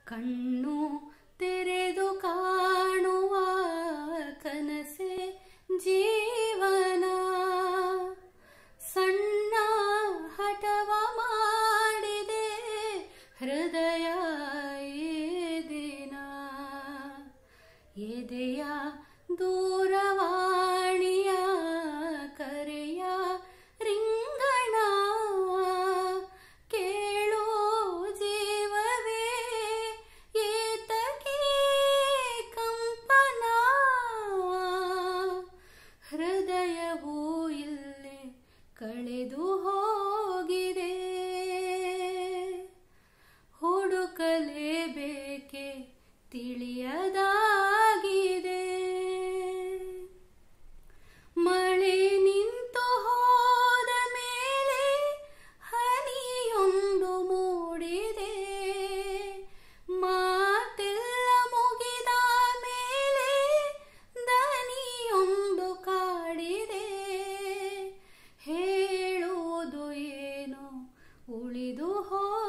ಕಣ್ಣು ತೆರೆದು ಕಾಣುವ ಕನಸೆ ಜೀವನ ಸಣ್ಣ ಹಠವ ಮಾಡಿದೆ ಹೃದಯ ಈ ದಿನ ಎದೆಯ ದೂರವಾಣಿಯ ಕರೆಯ ರಿಂಗಣ ಕೇಳೋ ಜೀವವೇ ಏತಕ್ಕೆ ಕಂಪನ ಹೃದಯವೂ ಇಲ್ಲೇ ಕಳೆದು ಹೋಗಿದೆ ಹುಡುಕಲೇಬೇಕೆ ತಿಳಿಯದಾಗಿದೆ ಮಳೆ ನಿಂತು ಹೋದ ಮೇಲೆ ಹನಿಯೊಂದು ಮೂಡಿದೆ ಮಾತೆಲ್ಲ ಮುಗಿದ ಮೇಲೆ ದನಿಯೊಂದು ಕಾಡಿದೆ ಹೇಳುವುದು ಏನು ಉಳಿದು ಹೋ